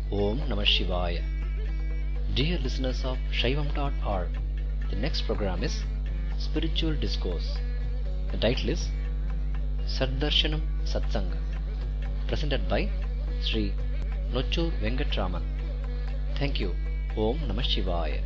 Om Namah Shivaya. Dear listeners of Shaivam.org, the next program is Spiritual Discourse. The title is Saddarshanam Satsanga, presented by Sri Nochur Venkatraman. Thank you. Om Namah Shivaya.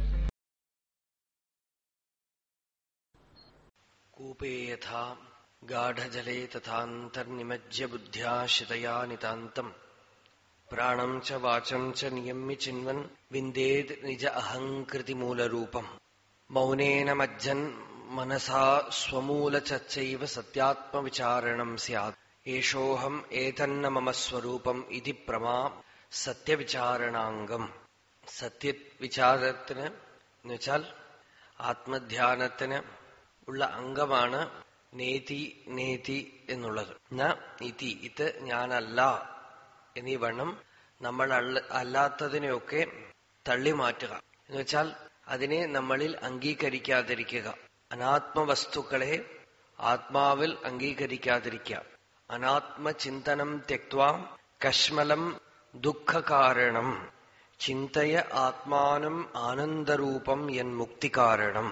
कूपे यथा गाढजले तथान्तर्निमज्य बुद्ध्या शितया नितान्तम् प्राणम् च वाचम् च नियम्य चिन्वन् विन्देद् निज अहङ्कृतिमूलरूपम् मौनेन मज्जन् मनसा स्वमूलचर्चैव सत्यात्मविचारणम् स्यात् एषोऽहम् एतन्न मम स्वरूपम् इति प्रमा സത്യവിചാരണാംഗം സത്യവിചാരത്തിന് എന്നുവെച്ചാൽ ആത്മധ്യാനത്തിന് ഉള്ള അംഗമാണ് നേതി നേതി എന്നുള്ളത് ന ഇതി ഇത് ഞാനല്ല എന്നീ വണ്ണം നമ്മൾ അല്ല- അല്ലാത്തതിനെയൊക്കെ തള്ളിമാറ്റുക എന്നുവെച്ചാൽ അതിനെ നമ്മളിൽ അംഗീകരിക്കാതിരിക്കുക അനാത്മവസ്തുക്കളെ ആത്മാവിൽ അംഗീകരിക്കാതിരിക്കുക അനാത്മചിന്തനം തെക്വാ കശ്മലം ദുഃഖകാരണം ചിന്തയ ആത്മാനം ആനന്ദരൂപം എൻ മുക്തികാരണം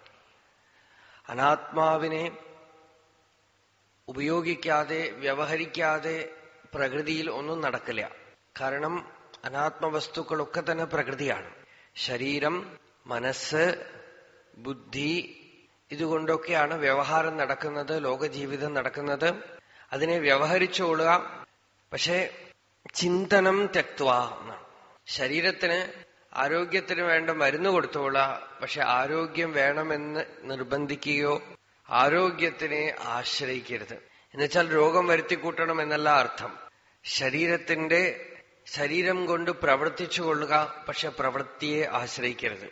അനാത്മാവിനെ ഉപയോഗിക്കാതെ വ്യവഹരിക്കാതെ പ്രകൃതിയിൽ ഒന്നും നടക്കില്ല കാരണം അനാത്മവസ്തുക്കളൊക്കെ തന്നെ പ്രകൃതിയാണ് ശരീരം മനസ്സ് ബുദ്ധി ഇതുകൊണ്ടൊക്കെയാണ് വ്യവഹാരം നടക്കുന്നത് ലോകജീവിതം നടക്കുന്നത് അതിനെ വ്യവഹരിച്ചോളുക പക്ഷെ ചിന്തനം തെക്വ എന്നാണ് ശരീരത്തിന് ആരോഗ്യത്തിന് വേണ്ട മരുന്ന് കൊടുത്തോളാം പക്ഷെ ആരോഗ്യം വേണമെന്ന് നിർബന്ധിക്കുകയോ ആരോഗ്യത്തിനെ ആശ്രയിക്കരുത് എന്നുവെച്ചാൽ രോഗം വരുത്തിക്കൂട്ടണം എന്നല്ല അർത്ഥം ശരീരത്തിന്റെ ശരീരം കൊണ്ട് പ്രവർത്തിച്ചു കൊള്ളുക പക്ഷെ പ്രവൃത്തിയെ ആശ്രയിക്കരുത്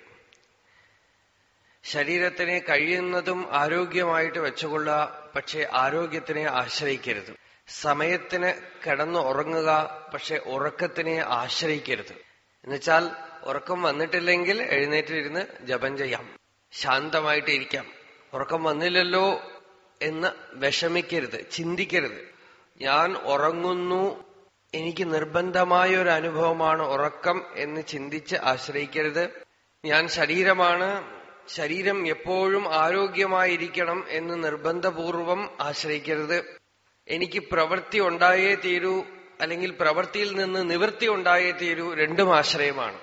ശരീരത്തിനെ കഴിയുന്നതും ആരോഗ്യമായിട്ട് വെച്ചുകൊള്ളുക പക്ഷെ ആരോഗ്യത്തിനെ ആശ്രയിക്കരുത് സമയത്തിന് കിടന്ന് ഉറങ്ങുക പക്ഷെ ഉറക്കത്തിനെ ആശ്രയിക്കരുത് എന്നുവെച്ചാൽ ഉറക്കം വന്നിട്ടില്ലെങ്കിൽ എഴുന്നേറ്റിരുന്ന് ജപം ചെയ്യാം ശാന്തമായിട്ട് ഇരിക്കാം ഉറക്കം വന്നില്ലല്ലോ എന്ന് വിഷമിക്കരുത് ചിന്തിക്കരുത് ഞാൻ ഉറങ്ങുന്നു എനിക്ക് നിർബന്ധമായ ഒരു അനുഭവമാണ് ഉറക്കം എന്ന് ചിന്തിച്ച് ആശ്രയിക്കരുത് ഞാൻ ശരീരമാണ് ശരീരം എപ്പോഴും ആരോഗ്യമായിരിക്കണം എന്ന് നിർബന്ധപൂർവം ആശ്രയിക്കരുത് എനിക്ക് പ്രവൃത്തി ഉണ്ടായേ തീരൂ അല്ലെങ്കിൽ പ്രവൃത്തിയിൽ നിന്ന് നിവൃത്തി ഉണ്ടായേ തീരൂ രണ്ടും ആശ്രയമാണ്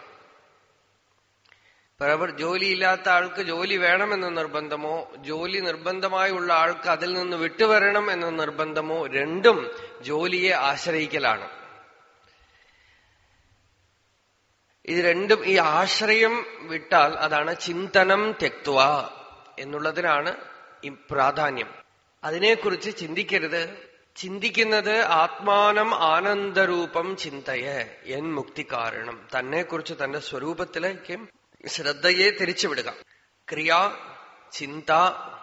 പ്രവർ ജോലിയില്ലാത്ത ആൾക്ക് ജോലി വേണമെന്ന നിർബന്ധമോ ജോലി നിർബന്ധമായുള്ള ആൾക്ക് അതിൽ നിന്ന് വിട്ടുവരണം എന്ന നിർബന്ധമോ രണ്ടും ജോലിയെ ആശ്രയിക്കലാണ് ഇത് രണ്ടും ഈ ആശ്രയം വിട്ടാൽ അതാണ് ചിന്തനം തെക്വ എന്നുള്ളതിനാണ് ഈ പ്രാധാന്യം അതിനെക്കുറിച്ച് ചിന്തിക്കരുത് ചിന്തിക്കുന്നത് ആത്മാനം ആനന്ദരൂപം ചിന്തയ എൻ മുക്തി കാരണം തന്നെക്കുറിച്ച് തന്റെ സ്വരൂപത്തിലേക്ക് ശ്രദ്ധയെ തിരിച്ചുവിടുക ക്രിയ ചിന്ത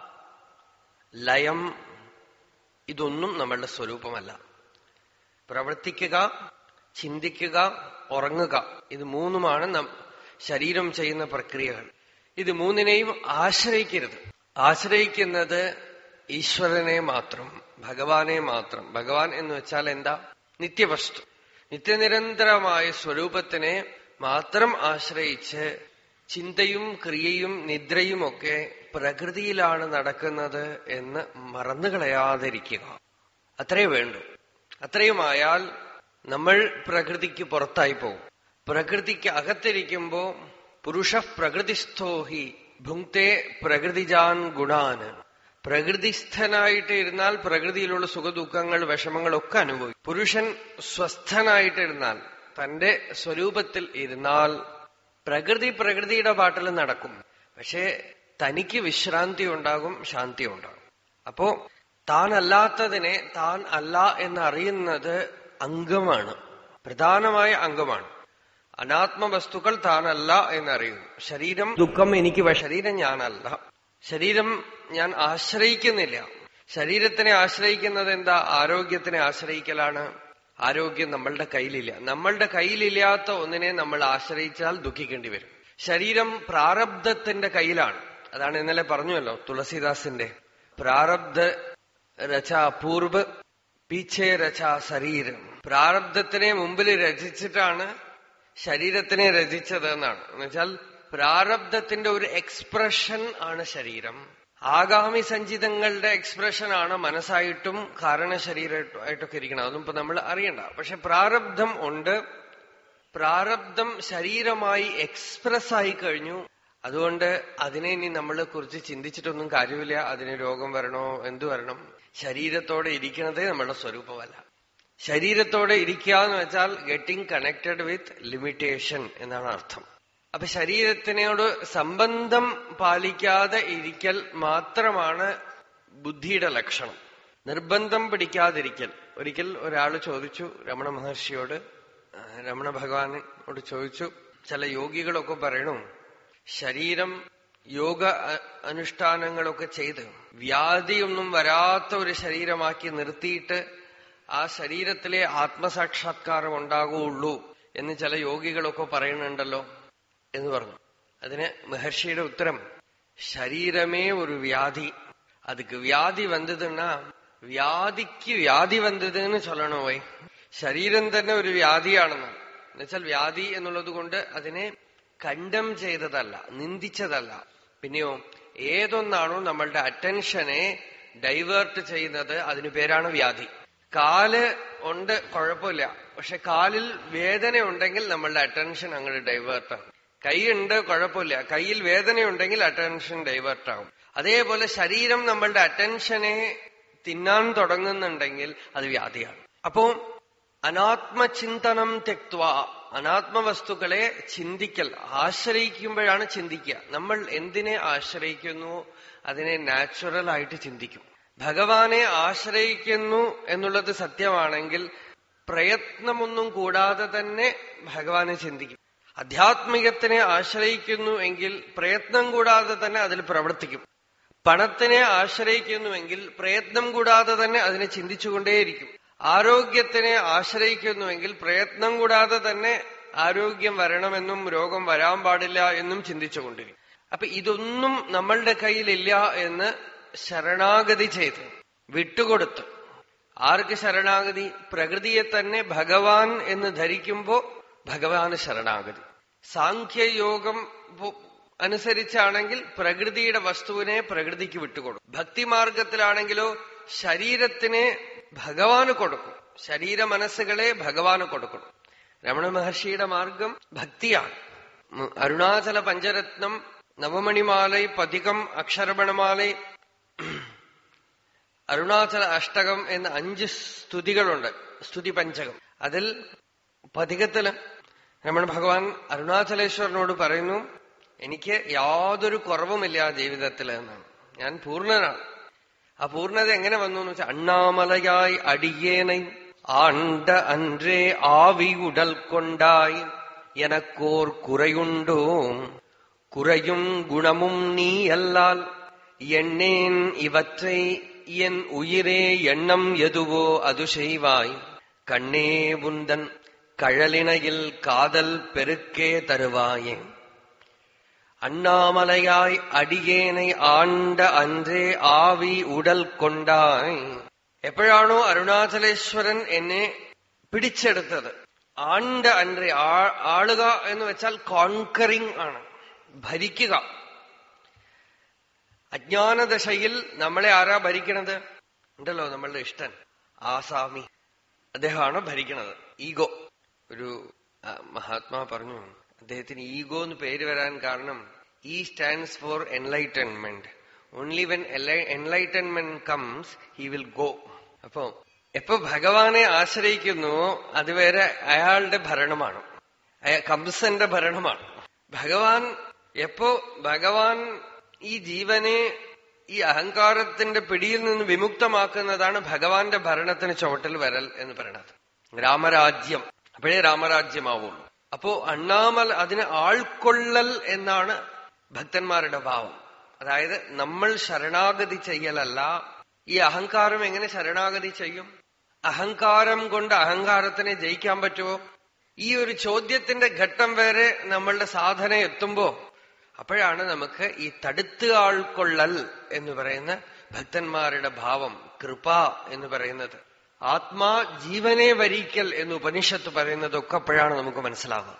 ലയം ഇതൊന്നും നമ്മളുടെ സ്വരൂപമല്ല പ്രവർത്തിക്കുക ചിന്തിക്കുക ഉറങ്ങുക ഇത് മൂന്നുമാണ് നം ശരീരം ചെയ്യുന്ന പ്രക്രിയകൾ ഇത് മൂന്നിനെയും ആശ്രയിക്കരുത് ആശ്രയിക്കുന്നത് ഈശ്വരനെ മാത്രം ഭഗവാനെ മാത്രം ഭഗവാൻ എന്ന് വെച്ചാൽ എന്താ നിത്യവസ്തു നിത്യനിരന്തരമായ സ്വരൂപത്തിനെ മാത്രം ആശ്രയിച്ച് ചിന്തയും ക്രിയയും നിദ്രയുമൊക്കെ പ്രകൃതിയിലാണ് നടക്കുന്നത് എന്ന് മറന്നുകളയാതിരിക്കുക അത്രേ വേണ്ടു അത്രയുമായാൽ നമ്മൾ പ്രകൃതിക്ക് പുറത്തായി പോകും പ്രകൃതിക്ക് അകത്തിരിക്കുമ്പോ പുരുഷ പ്രകൃതിസ്ഥോ ഹി ഭുങ്ക്തെ പ്രകൃതിജാൻ ഗുണാന് പ്രകൃതിസ്ഥനായിട്ട് ഇരുന്നാൽ പ്രകൃതിയിലുള്ള സുഖദുഃഖങ്ങൾ വിഷമങ്ങളൊക്കെ അനുഭവിക്കും പുരുഷൻ സ്വസ്ഥനായിട്ടിരുന്നാൽ തന്റെ സ്വരൂപത്തിൽ ഇരുന്നാൽ പ്രകൃതി പ്രകൃതിയുടെ പാട്ടിൽ നടക്കും പക്ഷെ തനിക്ക് വിശ്രാന്തി ഉണ്ടാകും ശാന്തി ഉണ്ടാകും അപ്പോ താനല്ലാത്തതിനെ താൻ അല്ല എന്നറിയുന്നത് അംഗമാണ് പ്രധാനമായ അംഗമാണ് അനാത്മവസ്തുക്കൾ താനല്ല എന്നറിയുന്നു ശരീരം ദുഃഖം എനിക്ക് വ- ശരീരം ഞാനല്ല ശരീരം ഞാൻ ആശ്രയിക്കുന്നില്ല ശരീരത്തിനെ ആശ്രയിക്കുന്നത് എന്താ ആരോഗ്യത്തിനെ ആശ്രയിക്കലാണ് ആരോഗ്യം നമ്മളുടെ കയ്യിലില്ല നമ്മളുടെ കയ്യിലില്ലാത്ത ഒന്നിനെ നമ്മൾ ആശ്രയിച്ചാൽ ദുഃഖിക്കേണ്ടി വരും ശരീരം പ്രാരബ്ധത്തിന്റെ കയ്യിലാണ് അതാണ് ഇന്നലെ പറഞ്ഞുവല്ലോ തുളസീദാസിന്റെ പ്രാരബ്ധ രച പൂർവ് പീച്ചേ രച ശരീരം പ്രാരബ്ധത്തിനെ മുമ്പിൽ രചിച്ചിട്ടാണ് ശരീരത്തിനെ രചിച്ചത് എന്നാണ് എന്നുവെച്ചാൽ പ്രാരബ്ധത്തിന്റെ ഒരു എക്സ്പ്രഷൻ ആണ് ശരീരം ആഗാമി സഞ്ചിതങ്ങളുടെ എക്സ്പ്രഷൻ ആണ് മനസ്സായിട്ടും കാരണശരീരമായിട്ടൊക്കെ ഇരിക്കണം അതൊന്നും ഇപ്പൊ നമ്മൾ അറിയണ്ട പക്ഷെ പ്രാരബ്ധം ഉണ്ട് പ്രാരബ്ധം ശരീരമായി എക്സ്പ്രസ് ആയി കഴിഞ്ഞു അതുകൊണ്ട് അതിനെ ഇനി നമ്മളെ കുറിച്ച് ചിന്തിച്ചിട്ടൊന്നും കാര്യമില്ല അതിന് രോഗം വരണോ എന്തു വരണം ശരീരത്തോടെ ഇരിക്കണതേ നമ്മളുടെ സ്വരൂപമല്ല ശരീരത്തോടെ ഇരിക്കുക എന്ന് വെച്ചാൽ ഗെറ്റിംഗ് കണക്റ്റഡ് വിത്ത് ലിമിറ്റേഷൻ എന്നാണ് അർത്ഥം അപ്പൊ ശരീരത്തിനോട് സംബന്ധം പാലിക്കാതെ ഇരിക്കൽ മാത്രമാണ് ബുദ്ധിയുടെ ലക്ഷണം നിർബന്ധം പിടിക്കാതിരിക്കൽ ഒരിക്കൽ ഒരാൾ ചോദിച്ചു രമണ മഹർഷിയോട് ആ, രമണ ഭഗവാനോട് ചോദിച്ചു ചില യോഗികളൊക്കെ പറയണു ശരീരം യോഗ അ- അനുഷ്ഠാനങ്ങളൊക്കെ ചെയ്ത് വ്യാധിയൊന്നും വരാത്ത ഒരു ശരീരമാക്കി നിർത്തിയിട്ട് ആ ശരീരത്തിലെ ആത്മസാക്ഷാത്കാരം ഉണ്ടാകുള്ളൂ എന്ന് ചില യോഗികളൊക്കെ പറയുന്നുണ്ടല്ലോ എന്ന് പറഞ്ഞു അതിന് മഹർഷിയുടെ ഉത്തരം ശരീരമേ ഒരു വ്യാധി அதுக்கு வியாதி வந்ததுன்னா വ്യാധിക്ക് വ്യാധി വന്നതെന്ന് ചൊല്ലണോ പോയി ശരീരം തന്നെ ഒരു വ്യാധിയാണെന്ന് എന്നുവെച്ചാൽ വ്യാധി എന്നുള്ളത് കൊണ്ട് അതിനെ കണ്ടം ചെയ്തതല്ല നിന്ദിച്ചതല്ല പിന്നെയോ ഏതൊന്നാണോ നമ്മളുടെ അറ്റൻഷനെ ഡൈവേർട്ട് ചെയ്യുന്നത് അതിന് പേരാണ് വ്യാധി കാല് ഉണ്ട് കുഴപ്പമില്ല പക്ഷെ കാലിൽ വേദന ഉണ്ടെങ്കിൽ നമ്മളുടെ അറ്റൻഷൻ അങ്ങോട്ട് ഡൈവേർട്ടാണ് കൈയുണ്ട് കുഴപ്പമില്ല കയ്യിൽ വേദനയുണ്ടെങ്കിൽ അറ്റൻഷൻ ഡൈവേർട്ട് ആവും അതേപോലെ ശരീരം നമ്മളുടെ അറ്റൻഷനെ തിന്നാൻ തുടങ്ങുന്നുണ്ടെങ്കിൽ അത് വ്യാധിയാണ് അപ്പോ അനാത്മചിന്തനം തെക്വ അനാത്മവസ്തുക്കളെ ചിന്തിക്കൽ ആശ്രയിക്കുമ്പോഴാണ് ചിന്തിക്കുക നമ്മൾ എന്തിനെ ആശ്രയിക്കുന്നു അതിനെ നാച്ചുറൽ ആയിട്ട് ചിന്തിക്കും ഭഗവാനെ ആശ്രയിക്കുന്നു എന്നുള്ളത് സത്യമാണെങ്കിൽ പ്രയത്നമൊന്നും കൂടാതെ തന്നെ ഭഗവാനെ ചിന്തിക്കും അധ്യാത്മികത്തിനെ ആശ്രയിക്കുന്നു എങ്കിൽ പ്രയത്നം കൂടാതെ തന്നെ അതിൽ പ്രവർത്തിക്കും പണത്തിനെ ആശ്രയിക്കുന്നുവെങ്കിൽ പ്രയത്നം കൂടാതെ തന്നെ അതിനെ ചിന്തിച്ചുകൊണ്ടേയിരിക്കും ആരോഗ്യത്തിനെ ആശ്രയിക്കുന്നുവെങ്കിൽ പ്രയത്നം കൂടാതെ തന്നെ ആരോഗ്യം വരണമെന്നും രോഗം വരാൻ പാടില്ല എന്നും ചിന്തിച്ചുകൊണ്ടിരിക്കും അപ്പൊ ഇതൊന്നും നമ്മളുടെ കയ്യിലില്ല എന്ന് ശരണാഗതി ചെയ്ത് വിട്ടുകൊടുത്ത് ആർക്ക് ശരണാഗതി പ്രകൃതിയെ തന്നെ ഭഗവാൻ എന്ന് ധരിക്കുമ്പോ ഭഗവാന് ശരണാഗതി സാഖ്യയോഗം പോ- അനുസരിച്ചാണെങ്കിൽ പ്രകൃതിയുടെ വസ്തുവിനെ പ്രകൃതിക്ക് വിട്ടുകൊടുക്കും ഭക്തിമാർഗത്തിലാണെങ്കിലോ ശരീരത്തിനെ ഭഗവാന് കൊടുക്കും ശരീര മനസ്സുകളെ ഭഗവാന് കൊടുക്കണം രമണ മഹർഷിയുടെ മാർഗം ഭക്തിയാണ് ഉം, അരുണാചല പഞ്ചരത്നം നവമണിമാലൈ പതികം അക്ഷരമണമാലൈ അരുണാചല അഷ്ടകം എന്ന അഞ്ച് സ്തുതികളുണ്ട് സ്തുതി പഞ്ചകം അതിൽ പതികത്തില് രമണ ഭഗവാൻ അരുണാചലേശ്വരനോട് പറയുന്നു എനിക്ക് യാതൊരു കുറവുമില്ല ജീവിതത്തിൽ എന്നാണ് ഞാൻ പൂർണ്ണനാണ് ആ പൂർണ്ണത എങ്ങനെ വന്നു എന്ന് വെച്ചാൽ അണ്ണാമലയായി അടിയേனை ആണ്ട അன்றே ആവി ഉടൽ കൊണ്ടായി എനക്കോർ കുறையுண்டோ குறையும் குணமும் நீ அல்லால் எண்ணேன் இவற்றை என் உயிரே எண்ணம் எதுவோ அது செய்வாய் கண்ணே உந்தன் கழலினையில் காதல் பெருக்கே தருவாயே അണ്ണാമലയായി അടിയേനെ ആണ്ട അன்றേ ആവി ഉടൽ കൊണ്ടായി എപ്പോഴാണോ അരുണാചലേശ്വരൻ എന്നെ പിടിച്ചെടുത്തത് ആണ്ട അன்றേ ആ- ആളുക എന്ന് വെച്ചാൽ കോൺകറിംഗ് ആണ് ഭരിക്കുക അജ്ഞാനദശയിൽ നമ്മളെ ആരാ ഭരിക്കണത് ഉണ്ടല്ലോ നമ്മളുടെ ഇഷ്ടൻ ആസാമി അദ്ദേഹമാണ് ഭരിക്കണത് ഈഗോ ഒരു ആ, മഹാത്മാ പറഞ്ഞു അദ്ദേഹത്തിന് ഈഗോ എന്ന് പേര് വരാൻ കാരണം E stands for enlightenment only when enlightenment comes he will go അപ്പോ എപ്പോ ഭഗവാനെ ആശ്രയിക്കുന്നുവോ അതുവരെ അയാളുടെ ഭരണമാണ് അയ- കംസന്റെ ഭരണമാണ് ഭഗവാൻ എപ്പോ ഭഗവാൻ ഈ ജീവനെ ഈ അഹങ്കാരത്തിന്റെ പിടിയിൽ നിന്ന് വിമുക്തമാക്കുന്നതാണ് ഭഗവാന്റെ ഭരണത്തിന് ചുവട്ടിൽ വരൽ എന്ന് പറയണത് രാമരാജ്യം അപ്പോഴേ രാമരാജ്യമാവുള്ളൂ അപ്പോ അണ്ണാമൽ അതിന് ആൾക്കൊള്ളൽ എന്നാണ് ഭക്തന്മാരുടെ ഭാവം അതായത് നമ്മൾ ശരണാഗതി ചെയ്യലല്ല ഈ അഹങ്കാരം എങ്ങനെ ശരണാഗതി ചെയ്യും അഹങ്കാരം കൊണ്ട് അഹങ്കാരത്തിനെ ജയിക്കാൻ പറ്റുമോ ഈ ഒരു ചോദ്യത്തിന്റെ ഘട്ടം വരെ നമ്മളുടെ സാധന എത്തുമ്പോ അപ്പോഴാണ് നമുക്ക് ഈ തടുത്ത് ആൾക്കൊള്ളൽ എന്ന് പറയുന്ന ഭക്തന്മാരുടെ ഭാവം കൃപ എന്ന് പറയുന്നത് ആത്മാ ജീവനെ വരിക്കൽ എന്ന് ഉപനിഷത്ത് പറയുന്നതൊക്കെ അപ്പോഴാണ് നമുക്ക് മനസ്സിലാവുക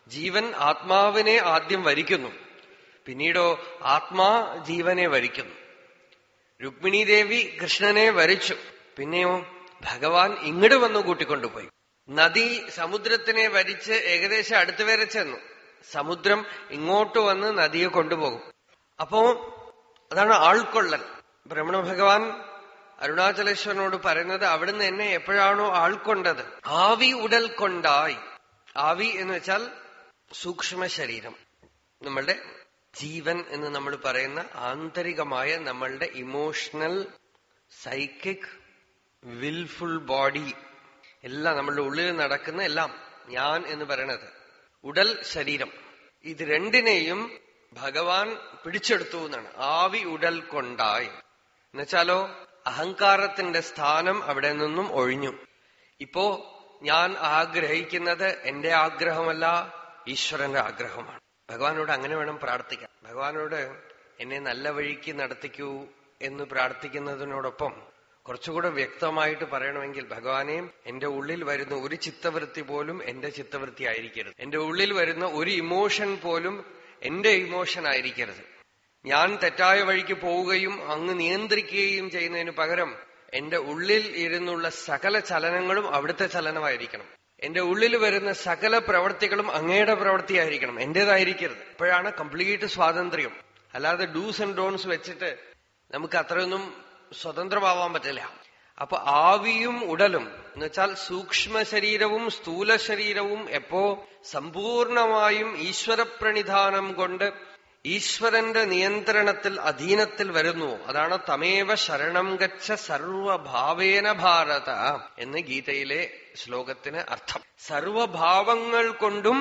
ജീവൻ ആത്മാവിനെ ആദ്യം വരിക്കുന്നു പിന്നീടോ ആത്മാ ജീവനെ വരിക്കുന്നു രുക്മിണി ദേവി കൃഷ്ണനെ വരിച്ചു പിന്നെയോ ഭഗവാൻ ഇങ്ങോട്ട് വന്നു കൂട്ടിക്കൊണ്ടുപോയി നദി സമുദ്രത്തിനെ വരിച്ച് ഏകദേശം അടുത്ത് വരെ ചെന്നു സമുദ്രം ഇങ്ങോട്ട് വന്ന് നദിയെ കൊണ്ടുപോകും അപ്പോ അതാണ് ആൾക്കൊള്ളൽ ബ്രഹ്മണ ഭഗവാൻ അരുണാചലേശ്വരനോട് പറയുന്നത് അവിടുന്ന് എന്നെ എപ്പോഴാണോ ആൾക്കൊണ്ടത് ആവി ഉടൽ കൊണ്ടായി ആവി എന്ന് വെച്ചാൽ സൂക്ഷ്മ ശരീരം നമ്മളുടെ ജീവൻ എന്ന് നമ്മൾ പറയുന്ന ആന്തരികമായ നമ്മളുടെ ഇമോഷണൽ സൈക്കിക് വിൽഫുൾ ബോഡി എല്ലാം നമ്മളുടെ ഉള്ളിൽ നടക്കുന്ന എല്ലാം ഞാൻ എന്ന് പറയണത് ഉടൽ ശരീരം ഇത് രണ്ടിനെയും ഭഗവാൻ പിടിച്ചെടുത്തു എന്നാണ് ആവി ഉടൽ കൊണ്ടായി എന്നുവെച്ചാലോ അഹങ്കാരത്തിന്റെ സ്ഥാനം അവിടെ നിന്നും ഒഴിഞ്ഞു ഇപ്പോ ഞാൻ ആഗ്രഹിക്കുന്നത് എന്റെ ആഗ്രഹമല്ല ഈശ്വരന്റെ ആഗ്രഹമാണ് ഭഗവാനോട് അങ്ങനെ വേണം പ്രാർത്ഥിക്കാൻ ഭഗവാനോട് എന്നെ നല്ല വഴിക്ക് നടത്തിക്കൂ എന്ന് പ്രാർത്ഥിക്കുന്നതിനോടൊപ്പം കുറച്ചുകൂടെ വ്യക്തമായിട്ട് പറയണമെങ്കിൽ ഭഗവാനെ എന്റെ ഉള്ളിൽ വരുന്ന ഒരു ചിത്തവൃത്തി പോലും എന്റെ ചിത്തവൃത്തി ആയിരിക്കരുത് എന്റെ ഉള്ളിൽ വരുന്ന ഒരു ഇമോഷൻ പോലും എന്റെ ഇമോഷൻ ആയിരിക്കരുത് ഞാൻ തെറ്റായ വഴിക്ക് പോവുകയും അങ്ങ് നിയന്ത്രിക്കുകയും ചെയ്യുന്നതിന് പകരം എന്റെ ഉള്ളിൽ ഇരുന്നുള്ള സകല ചലനങ്ങളും അവിടുത്തെ ചലനമായിരിക്കണം എന്റെ ഉള്ളിൽ വരുന്ന സകല പ്രവൃത്തികളും അങ്ങയുടെ പ്രവൃത്തിയായിരിക്കണം എന്റേതായിരിക്കരുത് ഇപ്പോഴാണ് കംപ്ലീറ്റ് സ്വാതന്ത്ര്യം അല്ലാതെ ഡൂസ് ആൻഡ് ഡോൺസ് വെച്ചിട്ട് നമുക്ക് അത്രയൊന്നും സ്വതന്ത്രമാവാൻ പറ്റില്ല അപ്പൊ ആവിയും ഉടലും എന്ന് വെച്ചാൽ സൂക്ഷ്മ ശരീരവും സ്ഥൂല ശരീരവും എപ്പോ സമ്പൂർണമായും ഈശ്വരപ്രണിധാനം കൊണ്ട് ഈശ്വരന്റെ നിയന്ത്രണത്തിൽ അധീനത്തിൽ വരുന്നു അതാണ് തമേവ ശരണം ഗച്ഛ സർവഭാവേന ഭാരത എന്ന് ഗീതയിലെ ശ്ലോകത്തിന് അർത്ഥം സർവഭാവങ്ങൾ കൊണ്ടും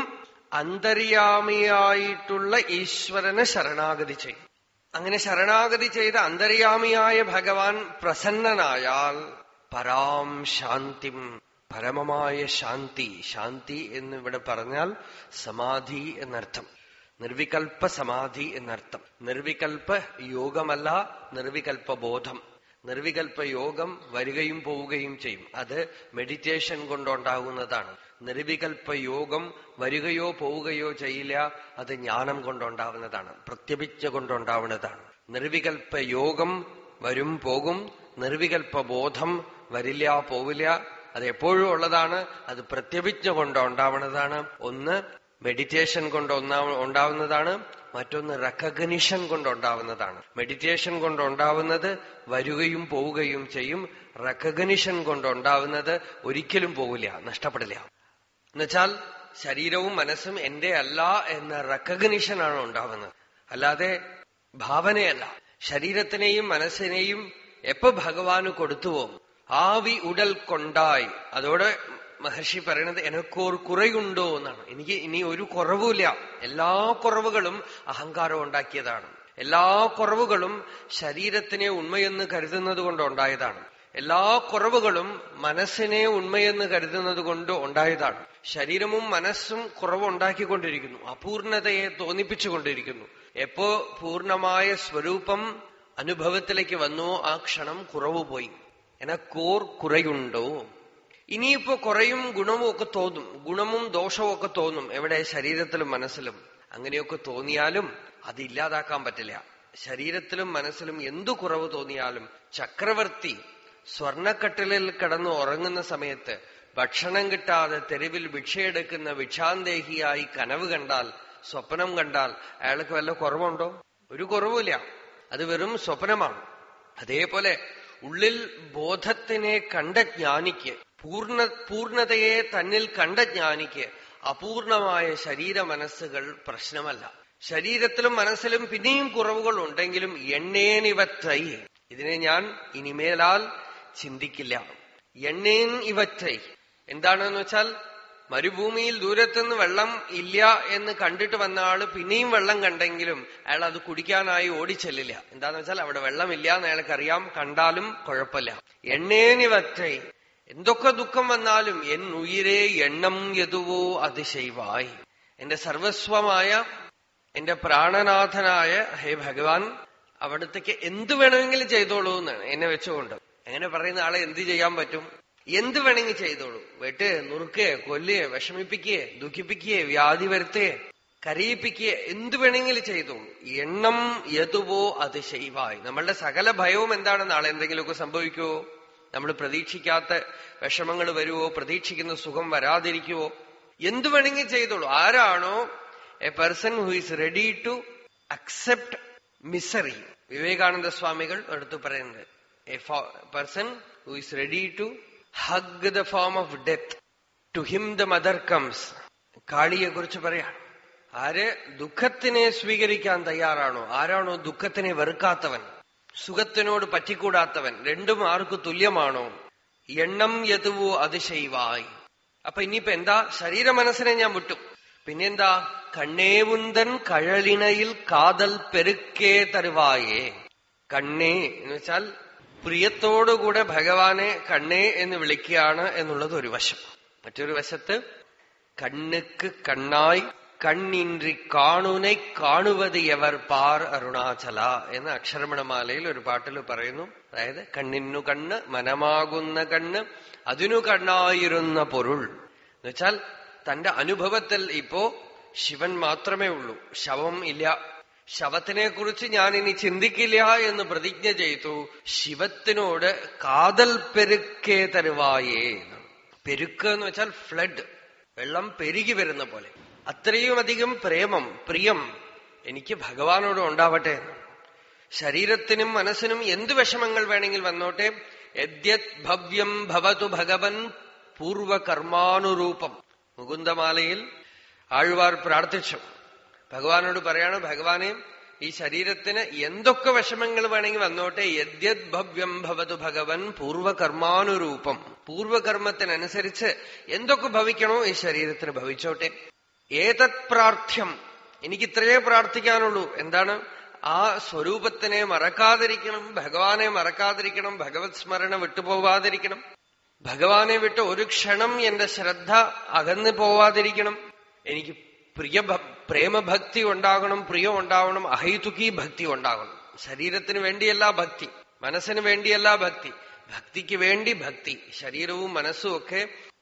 അന്തര്യാമിയായിട്ടുള്ള ഈശ്വരന് ശരണാഗതി ചെയ്യും അങ്ങനെ ശരണാഗതി ചെയ്ത അന്തര്യാമിയായ ഭഗവാൻ പ്രസന്നനായാൽ പരാം ശാന്തിം പരമമായ ശാന്തി ശാന്തി എന്നിവിടെ പറഞ്ഞാൽ സമാധി എന്നർത്ഥം നിർവികൽപ്പ സമാധി എന്നർത്ഥം നിർവികൽപ്പ യോഗമല്ല നിർവികൽപ്പ ബോധം നിർവികൽപ്പ യോഗം വരികയും പോവുകയും ചെയ്യും അത് മെഡിറ്റേഷൻ കൊണ്ടുണ്ടാകുന്നതാണ് നിർവികൽപ്പ യോഗം വരികയോ പോവുകയോ ചെയ്യില്ല അത് ജ്ഞാനം കൊണ്ടുണ്ടാവുന്നതാണ് പ്രത്യഭിച്ച കൊണ്ടുണ്ടാവുന്നതാണ് നിർവികൽപ്പ യോഗം വരും പോകും നിർവികൽപ്പ ബോധം വരില്ല പോവില്ല അത് എപ്പോഴും ഉള്ളതാണ് അത് പ്രത്യഭിജ്ഞ കൊണ്ട് ഉണ്ടാവുന്നതാണ് ഒന്ന് മെഡിറ്റേഷൻ കൊണ്ട് ഒന്നാ ഉണ്ടാവുന്നതാണ് മറ്റൊന്ന് റെക്കഗ്നിഷൻ കൊണ്ട് ഉണ്ടാവുന്നതാണ് മെഡിറ്റേഷൻ കൊണ്ട് ഉണ്ടാവുന്നത് വരികയും പോവുകയും ചെയ്യും റെക്കഗ്നിഷൻ കൊണ്ട് ഉണ്ടാവുന്നത് ഒരിക്കലും പോവില്ല നഷ്ടപ്പെടില്ല എന്നുവെച്ചാൽ ശരീരവും മനസ്സും എന്റെ അല്ല എന്ന റെക്കഗ്നിഷനാണ് ഉണ്ടാവുന്നത് അല്ലാതെ ഭാവനയല്ല ശരീരത്തിനെയും മനസ്സിനെയും എപ്പോ ഭഗവാന് കൊടുത്തുവോ ആവി ഉടൽ കൊണ്ടായി അതോടെ മഹർഷി പറയണത് എനക്കൊരു കുറയുണ്ടോ എന്നാണ് എനിക്ക് ഇനി ഒരു കുറവുമില്ല എല്ലാ കുറവുകളും അഹങ്കാരം ഉണ്ടാക്കിയതാണ് എല്ലാ കുറവുകളും ശരീരത്തിനെ ഉണ്മയെന്ന് കരുതുന്നത് കൊണ്ട് ഉണ്ടായതാണ് എല്ലാ കുറവുകളും മനസ്സിനെ ഉണ്മയെന്ന് കരുതുന്നത് കൊണ്ട് ഉണ്ടായതാണ് ശരീരവും മനസ്സും കുറവുണ്ടാക്കിക്കൊണ്ടിരിക്കുന്നു അപൂർണതയെ തോന്നിപ്പിച്ചുകൊണ്ടിരിക്കുന്നു എപ്പോ പൂർണമായ സ്വരൂപം അനുഭവത്തിലേക്ക് വന്നോ ആ ക്ഷണം കുറവ് പോയി എനക്കോർ കുറയുണ്ടോ ഇനിയിപ്പോ കുറയും ഗുണവും ഒക്കെ തോന്നും ഗുണവും ദോഷവും ഒക്കെ തോന്നും എവിടെ ശരീരത്തിലും മനസ്സിലും അങ്ങനെയൊക്കെ തോന്നിയാലും അത് ഇല്ലാതാക്കാൻ പറ്റില്ല ശരീരത്തിലും മനസ്സിലും എന്തു കുറവ് തോന്നിയാലും ചക്രവർത്തി സ്വർണക്കട്ടിലിൽ കിടന്ന് ഉറങ്ങുന്ന സമയത്ത് ഭക്ഷണം കിട്ടാതെ തെരുവിൽ ഭിക്ഷയെടുക്കുന്ന ഭിക്ഷാന്തേഹിയായി കനവ് കണ്ടാൽ സ്വപ്നം കണ്ടാൽ അയാൾക്ക് വല്ല കുറവുണ്ടോ ഒരു കുറവുമില്ല അത് വെറും സ്വപ്നമാണ് അതേപോലെ ഉള്ളിൽ ബോധത്തിനെ കണ്ട ജ്ഞാനിക്ക് പൂർണ്ണ പൂർണതയെ തന്നിൽ കണ്ട ജ്ഞാനിക്ക് അപൂർണമായ ശരീര മനസ്സുകൾ പ്രശ്നമല്ല ശരീരത്തിലും മനസ്സിലും പിന്നെയും കുറവുകൾ ഉണ്ടെങ്കിലും എണ്ണേനിവറ്റൈ ഇതിനെ ഞാൻ ഇനിമേലാൽ ചിന്തിക്കില്ല എണ്ണേൻ ഇവറ്റൈ എന്താണെന്ന് വെച്ചാൽ മരുഭൂമിയിൽ ദൂരത്തുനിന്ന് വെള്ളം ഇല്ല എന്ന് കണ്ടിട്ട് വന്ന ആള് പിന്നെയും വെള്ളം കണ്ടെങ്കിലും അയാൾ അത് കുടിക്കാനായി ഓടിച്ചെല്ലില്ല എന്താന്ന് വെച്ചാൽ അവിടെ വെള്ളമില്ല എന്ന് അയാൾക്കറിയാം കണ്ടാലും കുഴപ്പമില്ല എണ്ണേനിവറ്റൈ എന്തൊക്കെ ദുഃഖം വന്നാലും എൻ ഉയിരേ എണ്ണം യതുവോ അതിശൈവായി എന്റെ സർവസ്വമായ എന്റെ പ്രാണനാഥനായ ഹേ ഭഗവാൻ അവിടത്തേക്ക് എന്ത് വേണമെങ്കിലും ചെയ്തോളൂ എന്നാണ് എന്നെ വെച്ചുകൊണ്ട് അങ്ങനെ പറയുന്ന ആളെ എന്ത് ചെയ്യാൻ പറ്റും എന്ത് വേണമെങ്കിൽ ചെയ്തോളൂ വെട്ട് നുറുക്കേ കൊല്ലേ വിഷമിപ്പിക്കേ ദുഃഖിപ്പിക്കേ വ്യാധി വരുത്തേ കരയിപ്പിക്കുക എന്ത് വേണമെങ്കിലും ചെയ്തോളൂ എണ്ണം യതുവോ അത് ശൈവായി നമ്മളുടെ സകല ഭയവും എന്താണ് നാളെ എന്തെങ്കിലുമൊക്കെ സംഭവിക്കുവോ നമ്മൾ പ്രതീക്ഷിക്കാത്ത വിഷമങ്ങൾ വരുവോ പ്രതീക്ഷിക്കുന്ന സുഖം വരാതിരിക്കുവോ എന്തു വേണമെങ്കിൽ ചെയ്തോളൂ ആരാണോ a person who is ready to accept misery Vivekananda സ്വാമികൾ എടുത്തു പറയുന്നത് a person who is ready to hug the form of death to him the mother comes കാളിയെ കുറിച്ച് പറയാം ആര് ദുഃഖത്തിനെ സ്വീകരിക്കാൻ തയ്യാറാണോ ആരാണോ ദുഃഖത്തിനെ വെറുക്കാത്തവൻ സുഖത്തിനോട് പറ്റിക്കൂടാത്തവൻ രണ്ടും ആർക്കു തുല്യമാണോ എണ്ണം യതുവോ അതിശൈവായി അപ്പൊ ഇനിയിപ്പോ എന്താ ശരീര മനസ്സിനെ ഞാൻ വിട്ടു പിന്നെന്താ കണ്ണേവുന്തൻ കഴലിണയിൽ കാതൽ പെരുക്കേ തരുവായേ കണ്ണേ എന്ന് വെച്ചാൽ പ്രിയത്തോടുകൂടെ ഭഗവാനെ കണ്ണേ എന്ന് വിളിക്കുകയാണ് എന്നുള്ളത് ഒരു വശം മറ്റൊരു വശത്ത് കണ്ണുക്ക് കണ്ണായി കണ്ണിன்றി കാണുനെ കാണുവത് എവർ പാർ അരുണാചല എന്ന അക്ഷരമണമാലയിൽ ഒരു പാട്ടിൽ പറയുന്നു അതായത് കണ്ണിനു കണ്ണ് മനമാകുന്ന കണ്ണ് അതിനു കണ്ണായിരുന്ന പൊരുൾ എന്നുവെച്ചാൽ തന്റെ അനുഭവത്തിൽ ഇപ്പോ ശിവൻ മാത്രമേ ഉള്ളൂ ശവം ഇല്ല ശവത്തിനെ കുറിച്ച് ഞാൻ ഇനി ചിന്തിക്കില്ല എന്ന് പ്രതിജ്ഞ ചെയ്തു ശിവത്തിനോട് കാതൽ പെരുക്കേ തരുവായേ പെരുക്ക് എന്ന് വെച്ചാൽ ഫ്ലഡ് വെള്ളം പെരുകി വരുന്ന പോലെ അത്രയും അധികം പ്രേമം പ്രിയം എനിക്ക് ഭഗവാനോട് ഉണ്ടാവട്ടെ ശരീരത്തിനും മനസ്സിനും എന്ത് വിഷമങ്ങൾ വേണമെങ്കിൽ വന്നോട്ടെ യദ്യത് ഭവ്യം ഭവതു ഭഗവൻ പൂർവകർമാനുരൂപം മുകുന്ദമാലയിൽ ആഴ്വാർ പ്രാർത്ഥിച്ചു ഭഗവാനോട് പറയാണ് ഭഗവാനെ ഈ ശരീരത്തിന് എന്തൊക്കെ വിഷമങ്ങൾ വേണമെങ്കിൽ വന്നോട്ടെ യദ്യത് ഭവ്യം ഭവതു ഭഗവൻ പൂർവകർമാനുരൂപം പൂർവകർമ്മത്തിനനുസരിച്ച് എന്തൊക്കെ ഭവിക്കണോ ഈ ശരീരത്തിന് ഭവിച്ചോട്ടെ ഏതത് പ്രാർത്ഥ്യം എനിക്ക് ഇത്രയേ പ്രാർത്ഥിക്കാനുള്ളൂ എന്താണ് ആ സ്വരൂപത്തിനെ മറക്കാതിരിക്കണം ഭഗവാനെ മറക്കാതിരിക്കണം ഭഗവത് സ്മരണ വിട്ടുപോവാതിരിക്കണം ഭഗവാനെ വിട്ട് ഒരു ക്ഷണം എന്റെ ശ്രദ്ധ അകന്നു പോവാതിരിക്കണം എനിക്ക് പ്രിയ പ്രേമഭക്തി ഉണ്ടാകണം പ്രിയം ഉണ്ടാവണം അഹൈതുകി ഭക്തി ഉണ്ടാകണം ശരീരത്തിന് വേണ്ടിയല്ല ഭക്തി മനസ്സിന് വേണ്ടിയല്ല ഭക്തി ഭക്തിക്ക് വേണ്ടി ഭക്തി ശരീരവും മനസ്സും ഒക്കെ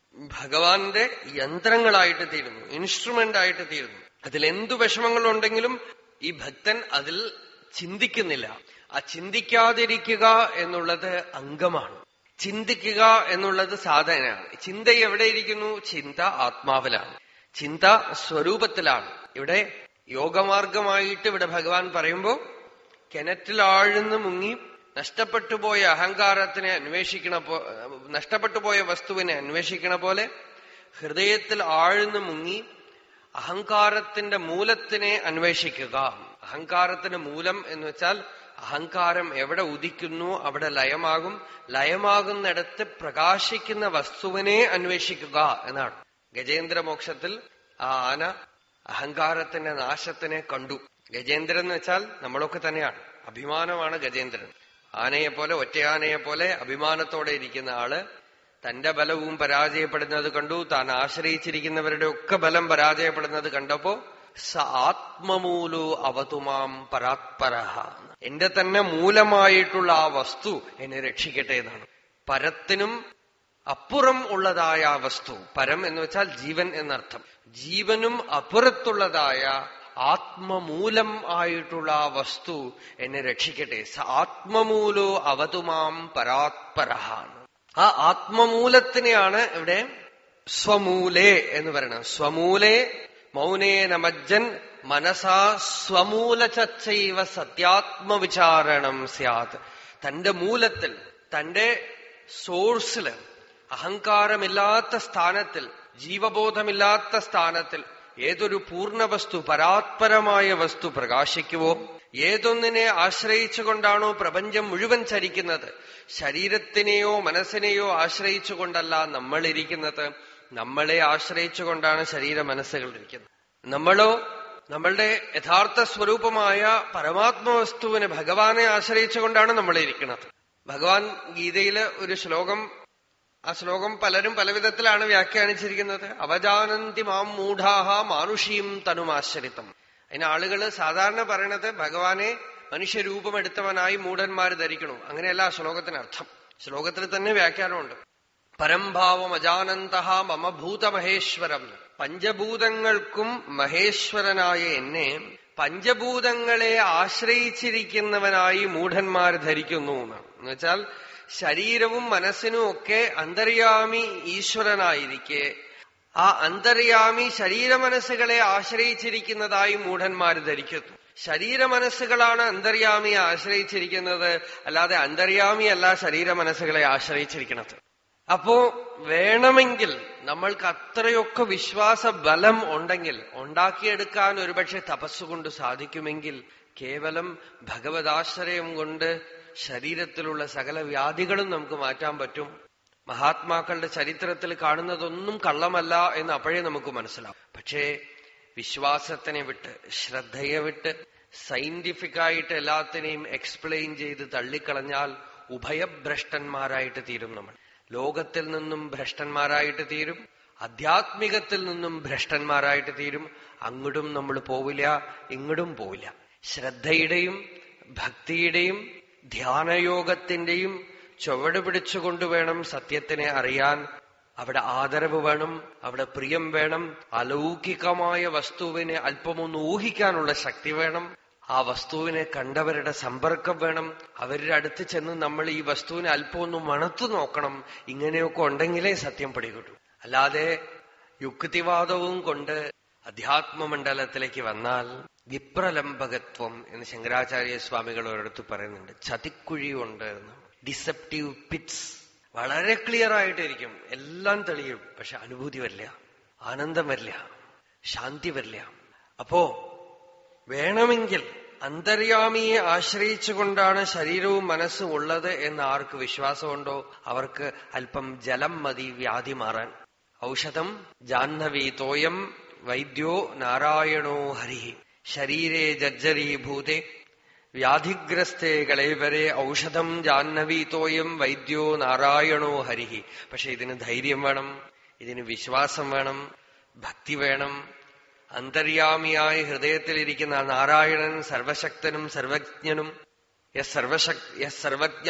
ഭഗവാന്റെ യന്ത്രങ്ങളായിട്ട് തീരുന്നു ഇൻസ്ട്രുമെന്റ് ആയിട്ട് തീരുന്നു അതിൽ എന്തു വിഷമങ്ങളുണ്ടെങ്കിലും ഈ ഭക്തൻ അതിൽ ചിന്തിക്കുന്നില്ല ആ ചിന്തിക്കാതിരിക്കുക എന്നുള്ളത് അംഗമാണ് ചിന്തിക്കുക എന്നുള്ളത് സാധനയാണ് ചിന്ത എവിടെ ഇരിക്കുന്നു ചിന്ത ആത്മാവിലാണ് ചിന്ത സ്വരൂപത്തിലാണ് ഇവിടെ യോഗമാർഗമായിട്ട് ഇവിടെ ഭഗവാൻ പറയുമ്പോ കിണറ്റിൽ ആഴ്ന്ന് മുങ്ങി നഷ്ടപ്പെട്ടു പോയ അഹങ്കാരത്തിനെ അന്വേഷിക്കണ പോ നഷ്ടപ്പെട്ടു പോയ വസ്തുവിനെ അന്വേഷിക്കണ പോലെ ഹൃദയത്തിൽ ആഴ്ന്ന് മുങ്ങി അഹങ്കാരത്തിന്റെ മൂലത്തിനെ അന്വേഷിക്കുക അഹങ്കാരത്തിന്റെ മൂലം എന്ന് വെച്ചാൽ അഹങ്കാരം എവിടെ ഉദിക്കുന്നു അവിടെ ലയമാകും ലയമാകുന്നിടത്ത് പ്രകാശിക്കുന്ന വസ്തുവിനെ അന്വേഷിക്കുക എന്നാണ് ഗജേന്ദ്രമോക്ഷത്തിൽ ആ ആന അഹങ്കാരത്തിന്റെ നാശത്തിനെ കണ്ടു ഗജേന്ദ്രൻ എന്ന് വെച്ചാൽ നമ്മളൊക്കെ തന്നെയാണ് അഭിമാനമാണ് ഗജേന്ദ്രൻ ആനയെ പോലെ ഒറ്റയാനയെ പോലെ അഭിമാനത്തോടെ ഇരിക്കുന്ന ആള് തന്റെ ബലവും പരാജയപ്പെടുന്നത് കണ്ടു താൻ ആശ്രയിച്ചിരിക്കുന്നവരുടെ ഒക്കെ ബലം പരാജയപ്പെടുന്നത് കണ്ടപ്പോ സ ആത്മമൂലോ അവതുമാം പരാത്പരഹ എന്റെ തന്നെ മൂലമായിട്ടുള്ള ആ വസ്തു എന്നെ രക്ഷിക്കട്ടെ എന്നാണ് പരത്തിനും അപ്പുറം ഉള്ളതായ ആ വസ്തു പരം എന്ന് വെച്ചാൽ ജീവൻ എന്നർത്ഥം ജീവനും അപ്പുറത്തുള്ളതായ ആത്മമൂലം ആയിട്ടുള്ള ആ വസ്തു എന്നെ രക്ഷിക്കട്ടെ സ ആത്മമൂലോ അവതുമാം പരാത്പരഹ ആ ആത്മമൂലത്തിനെയാണ് ഇവിടെ സ്വമൂലേ എന്ന് പറയുന്നത് സ്വമൂലേ മൗനേന മജ്ജൻ മനസാ സ്വമൂല ചച്ചൈവ സത്യാത്മവിചാരണം സ്യാത് തന്റെ മൂലത്തിൽ തന്റെ സോഴ്സില് അഹങ്കാരമില്ലാത്ത സ്ഥാനത്തിൽ ജീവബോധമില്ലാത്ത സ്ഥാനത്തിൽ ഏതൊരു പൂർണ്ണ വസ്തു പരാത്പരമായ വസ്തു പ്രകാശിക്കുവോ ഏതൊന്നിനെ ആശ്രയിച്ചുകൊണ്ടാണോ പ്രപഞ്ചം മുഴുവൻ ചരിക്കുന്നത് ശരീരത്തിനെയോ മനസ്സിനെയോ ആശ്രയിച്ചുകൊണ്ടല്ല നമ്മൾ ഇരിക്കുന്നത് നമ്മളെ ആശ്രയിച്ചുകൊണ്ടാണ് ശരീര മനസ്സുകൾ ഇരിക്കുന്നത് നമ്മളോ നമ്മളുടെ യഥാർത്ഥ സ്വരൂപമായ പരമാത്മവസ്തുവിന് ഭഗവാനെ ആശ്രയിച്ചുകൊണ്ടാണ് നമ്മൾ ഇരിക്കുന്നത് ഭഗവാൻ ഗീതയില് ഒരു ശ്ലോകം ആ ശ്ലോകം പലരും പല വിധത്തിലാണ് വ്യാഖ്യാനിച്ചിരിക്കുന്നത് അവജാനന്തി മാം മൂഢാഹ മാനുഷിയും തനുമാശ്രിതം അതിന് ആളുകൾ സാധാരണ പറയണത് ഭഗവാനെ മനുഷ്യരൂപമെടുത്തവനായി മൂഢന്മാർ ധരിക്കണു അങ്ങനെയല്ല ആ ശ്ലോകത്തിന് അർത്ഥം ശ്ലോകത്തിൽ തന്നെ വ്യാഖ്യാനമുണ്ട് പരംഭാവം അജാനന്ത മമ ഭൂതമഹേശ്വരം പഞ്ചഭൂതങ്ങൾക്കും മഹേശ്വരനായ എന്നെ പഞ്ചഭൂതങ്ങളെ ആശ്രയിച്ചിരിക്കുന്നവനായി മൂഢന്മാർ ധരിക്കുന്നു എന്നാണ് എന്നുവെച്ചാൽ ശരീരവും മനസ്സിനും ഒക്കെ അന്തര്യാമി ഈശ്വരനായിരിക്കെ ആ അന്തര്യാമി ശരീരമനസ്സുകളെ ആശ്രയിച്ചിരിക്കുന്നതായി മൂഢന്മാർ ധരിക്കുന്നു ശരീരമനസ്സുകളാണ് അന്തര്യാമിയെ ആശ്രയിച്ചിരിക്കുന്നത് അല്ലാതെ അന്തര്യാമിയല്ല ശരീരമനസ്സുകളെ ആശ്രയിച്ചിരിക്കുന്നത് അപ്പോ വേണമെങ്കിൽ നമ്മൾക്ക് അത്രയൊക്കെ വിശ്വാസ ബലം ഉണ്ടെങ്കിൽ ഉണ്ടാക്കിയെടുക്കാൻ ഒരുപക്ഷെ തപസ്സുകൊണ്ട് സാധിക്കുമെങ്കിൽ കേവലം ഭഗവതാശ്രയം കൊണ്ട് ശരീരത്തിലുള്ള സകല വ്യാധികളും നമുക്ക് മാറ്റാൻ പറ്റും മഹാത്മാക്കളുടെ ചരിത്രത്തിൽ കാണുന്നതൊന്നും കള്ളമല്ല എന്ന് അപ്പോഴേ നമുക്ക് മനസ്സിലാവും പക്ഷേ വിശ്വാസത്തിനെ വിട്ട് ശ്രദ്ധയെ വിട്ട് സയന്റിഫിക് ആയിട്ട് എല്ലാത്തിനെയും എക്സ്പ്ലെയിൻ ചെയ്ത് തള്ളിക്കളഞ്ഞാൽ ഉഭയഭ്രഷ്ടന്മാരായിട്ട് തീരും നമ്മൾ ലോകത്തിൽ നിന്നും ഭ്രഷ്ടന്മാരായിട്ട് തീരും ആധ്യാത്മികത്തിൽ നിന്നും ഭ്രഷ്ടന്മാരായിട്ട് തീരും അങ്ങോട്ടും നമ്മൾ പോവില്ല ഇങ്ങോട്ടും പോവില്ല ശ്രദ്ധയുടെയും ഭക്തിയുടെയും ധ്യാനയോഗത്തിന്റെയും ചുവട് പിടിച്ചുകൊണ്ട് വേണം സത്യത്തിനെ അറിയാൻ അവിടെ ആദരവ് വേണം അവിടെ പ്രിയം വേണം അലൗകികമായ വസ്തുവിനെ അല്പമൊന്ന് ഊഹിക്കാനുള്ള ശക്തി വേണം ആ വസ്തുവിനെ കണ്ടവരുടെ സമ്പർക്കം വേണം അവരുടെ അടുത്ത് ചെന്ന് നമ്മൾ ഈ വസ്തുവിനെ അല്പം ഒന്ന് മണത്തു നോക്കണം ഇങ്ങനെയൊക്കെ ഉണ്ടെങ്കിലേ സത്യം പിടികിട്ടൂ അല്ലാതെ യുക്തിവാദവും കൊണ്ട് അധ്യാത്മമണ്ഡലത്തിലേക്ക് വന്നാൽ വിപ്രലംബകത്വം എന്ന് ശങ്കരാചാര്യ സ്വാമികൾ ഒരിടത്ത് പറയുന്നുണ്ട് ചതിക്കുഴിയുണ്ട് എന്ന് ഡിസെപ്റ്റീവ് പിറ്റ്സ് വളരെ ക്ലിയർ ആയിട്ടിരിക്കും എല്ലാം തെളിയും പക്ഷെ അനുഭൂതി വരില്ല ആനന്ദം വരില്ല ശാന്തി വരില്ല അപ്പോ വേണമെങ്കിൽ അന്തര്യാമിയെ ആശ്രയിച്ചുകൊണ്ടാണ് ശരീരവും മനസ്സും ഉള്ളത് എന്ന് ആർക്ക് വിശ്വാസമുണ്ടോ അവർക്ക് അല്പം ജലം മതി വ്യാധി മാറാൻ ഔഷധം ജാഹ്നവി തോയം വൈദ്യോ നാരായണോ ഹരി ശരീരേ ജജ്ജരീഭൂതെ വ്യാധിഗ്രസ്തേ കളേവരെ ഔഷധം ജാഹ്നവി തോയം വൈദ്യോ നാരായണോ ഹരിഹി പക്ഷെ ഇതിന് ധൈര്യം വേണം ഇതിന് വിശ്വാസം വേണം ഭക്തി വേണം അന്തര്യാമിയായ ഹൃദയത്തിലിരിക്കുന്ന നാരായണൻ സർവശക്തനും സർവജ്ഞനും യസ് സർവശക് യസ് സർവജ്ഞ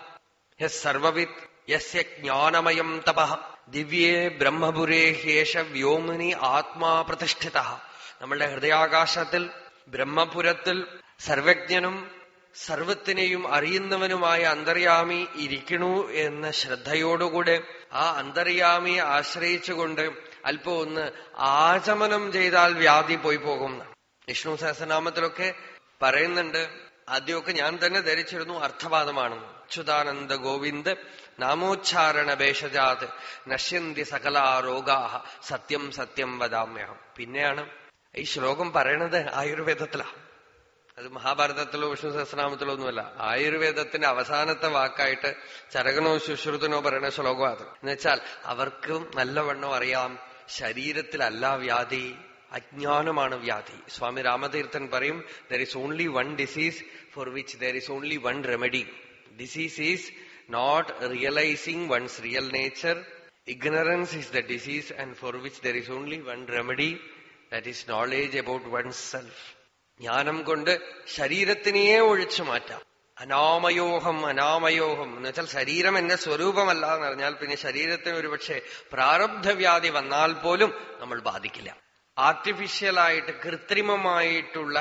യസ് സർവവിത് യസ്യ ജ്ഞാനമയം തപ ദിവ്യേ ബ്രഹ്മപുരേ ഹേഷ വ്യോമിനി ആത്മാ പ്രതിഷ്ഠിത നമ്മളുടെ ഹൃദയാകാശത്തിൽ ബ്രഹ്മപുരത്തിൽ സർവജ്ഞനും സർവത്തിനെയും അറിയുന്നവനുമായ അന്തര്യാമി ഇരിക്കണു എന്ന ശ്രദ്ധയോടുകൂടെ ആ അന്തര്യാമിയെ ആശ്രയിച്ചുകൊണ്ട് അല്പം ഒന്ന് ആചമനം ചെയ്താൽ വ്യാധി പോയി പോകും വിഷ്ണു സഹസ്രനാമത്തിലൊക്കെ പറയുന്നുണ്ട് ആദ്യമൊക്കെ ഞാൻ തന്നെ ധരിച്ചിരുന്നു അർത്ഥവാദമാണെന്ന് അച്യുതാനന്ദ ഗോവിന്ദ് നാമോച്ചാരണ ഭേഷജാത് നശ്യന്തി സകലാ രോഗാഹ സത്യം സത്യം വദാമ്യഹം പിന്നെയാണ് ഈ ശ്ലോകം പറയണത് ആയുർവേദത്തിലാണ് അത് മഹാഭാരതത്തിലോ വിഷ്ണു സഹസ്രനാമത്തിലോ ഒന്നുമല്ല ആയുർവേദത്തിന്റെ അവസാനത്തെ വാക്കായിട്ട് ചരകനോ ശുശ്രുതനോ പറയുന്ന ശ്ലോകം അത് എന്നുവെച്ചാൽ അവർക്കും നല്ലവണ്ണം അറിയാം ശരീരത്തിലല്ല വ്യാധി അജ്ഞാനമാണ് വ്യാധി സ്വാമി രാമതീർത്ഥൻ പറയും there is only one disease for which there is only one remedy disease is not realising one's real nature ignorance is the disease and for which there is only one remedy that is knowledge about one self ജ്ഞാനം കൊണ്ട് ശരീരത്തിനെയേ ഒഴിച്ചു മാറ്റാം അനാമയോഹം അനാമയോഹം എന്ന് വെച്ചാൽ ശരീരം എന്റെ സ്വരൂപമല്ല എന്ന് പറഞ്ഞാൽ പിന്നെ ശരീരത്തിന് ഒരുപക്ഷെ പ്രാരബ്ധവ്യാധി വന്നാൽ പോലും നമ്മൾ ബാധിക്കില്ല ആർട്ടിഫിഷ്യലായിട്ട് കൃത്രിമമായിട്ടുള്ള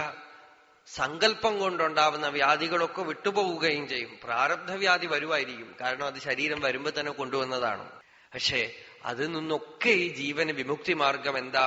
സങ്കല്പം കൊണ്ടുണ്ടാവുന്ന വ്യാധികളൊക്കെ വിട്ടുപോവുകയും ചെയ്യും പ്രാരബ്ധവ്യാധി വരുമായിരിക്കും കാരണം അത് ശരീരം വരുമ്പോ തന്നെ കൊണ്ടുവന്നതാണ് പക്ഷേ അതിൽ നിന്നൊക്കെ ഈ ജീവന് വിമുക്തി മാർഗം എന്താ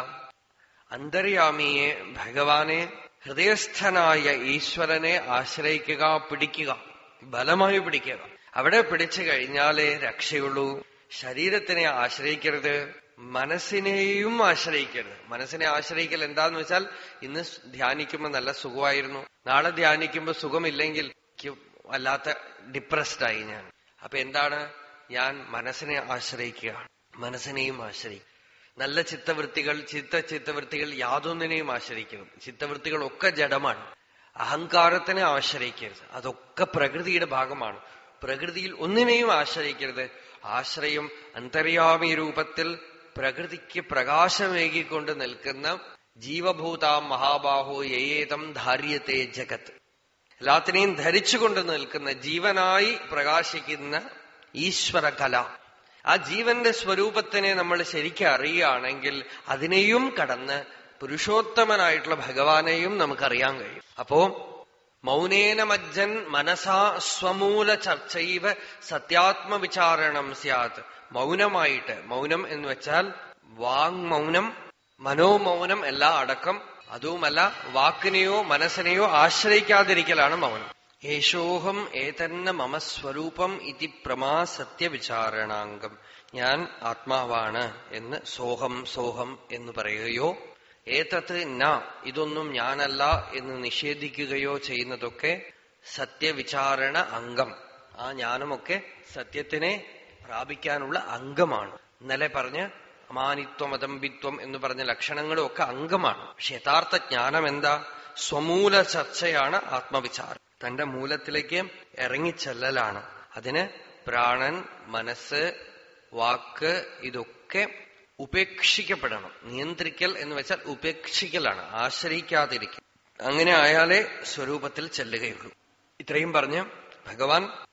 അന്തര്യാമിയെ ഭഗവാനെ ഹൃദയസ്ഥനായ ഈശ്വരനെ ആശ്രയിക്കുക പിടിക്കുക ബലമായി പിടിക്കുക അവിടെ പിടിച്ചു കഴിഞ്ഞാലേ രക്ഷയുള്ളൂ ശരീരത്തിനെ ആശ്രയിക്കരുത് മനസ്സിനെയും ആശ്രയിക്കരുത് മനസ്സിനെ ആശ്രയിക്കൽ എന്താന്ന് വെച്ചാൽ ഇന്ന് ധ്യാനിക്കുമ്പോൾ നല്ല സുഖമായിരുന്നു നാളെ ധ്യാനിക്കുമ്പോൾ സുഖമില്ലെങ്കിൽ എനിക്ക് വല്ലാത്ത ഡിപ്രസ്ഡ് ആയി ഞാൻ അപ്പൊ എന്താണ് ഞാൻ മനസ്സിനെ ആശ്രയിക്കുകയാണ് മനസ്സിനെയും ആശ്രയിക്കും നല്ല ചിത്തവൃത്തികൾ ചിത്ത ചിത്തവൃത്തികൾ യാതൊന്നിനെയും ആശ്രയിക്കരുത് ചിത്തവൃത്തികളൊക്കെ ജഡമാണ് അഹങ്കാരത്തിനെ ആശ്രയിക്കരുത് അതൊക്കെ പ്രകൃതിയുടെ ഭാഗമാണ് പ്രകൃതിയിൽ ഒന്നിനെയും ആശ്രയിക്കരുത് ആശ്രയം അന്തര്യാമി രൂപത്തിൽ പ്രകൃതിക്ക് പ്രകാശമേകിക്കൊണ്ട് നിൽക്കുന്ന ജീവഭൂതാം മഹാബാഹോ യേതം ധാര്യത്തെ ജഗത്ത് എല്ലാത്തിനെയും ധരിച്ചുകൊണ്ട് നിൽക്കുന്ന ജീവനായി പ്രകാശിക്കുന്ന ഈശ്വര കല ആ ജീവന്റെ സ്വരൂപത്തിനെ നമ്മൾ ശരിക്കും അറിയുകയാണെങ്കിൽ അതിനെയും കടന്ന് പുരുഷോത്തമനായിട്ടുള്ള ഭഗവാനെയും നമുക്കറിയാൻ കഴിയും അപ്പോ മൗനേന മജ്ജൻ മനസാ സ്വമൂല ചർച്ചൈവ സത്യാത്മവിചാരണം സ്യാത് മൗനമായിട്ട് മൗനം എന്ന് വെച്ചാൽ വാങ് മൗനം മനോമൗനം എല്ലാം അടക്കം അതുമല്ല വാക്കിനെയോ മനസ്സിനെയോ ആശ്രയിക്കാതിരിക്കലാണ് മൗനം യേശോഹം ഏതന്ന മമ സ്വരൂപം ഇതി പ്രമാ സത്യവിചാരണാംഗം ഞാൻ ആത്മാവാണ് എന്ന് സോഹം സോഹം എന്ന് പറയുകയോ ഏതത്ത് ന ഇതൊന്നും ഞാനല്ല എന്ന് നിഷേധിക്കുകയോ ചെയ്യുന്നതൊക്കെ സത്യവിചാരണ അംഗം ആ ജ്ഞാനമൊക്കെ സത്യത്തിനെ പ്രാപിക്കാനുള്ള അംഗമാണ് ഇന്നലെ പറഞ്ഞ് അമാനിത്വം അതമ്പിത്വം എന്ന് പറഞ്ഞ ലക്ഷണങ്ങളും ഒക്കെ അംഗമാണ് പക്ഷെ യഥാർത്ഥ ജ്ഞാനം എന്താ സ്വമൂല ചർച്ചയാണ് ആത്മവിചാരം തന്റെ മൂലത്തിലേക്ക് ഇറങ്ങിച്ചെല്ലലാണ് അതിന് പ്രാണൻ മനസ്സ് വാക്ക് ഇതൊക്കെ ഉപേക്ഷിക്കപ്പെടണം നിയന്ത്രിക്കൽ എന്ന് വെച്ചാൽ ഉപേക്ഷിക്കലാണ് ആശ്രയിക്കാതിരിക്കൽ അങ്ങനെ ആയാലേ സ്വരൂപത്തിൽ ചെല്ലുകയുള്ളൂ ഇത്രയും പറഞ്ഞ് ഭഗവാൻ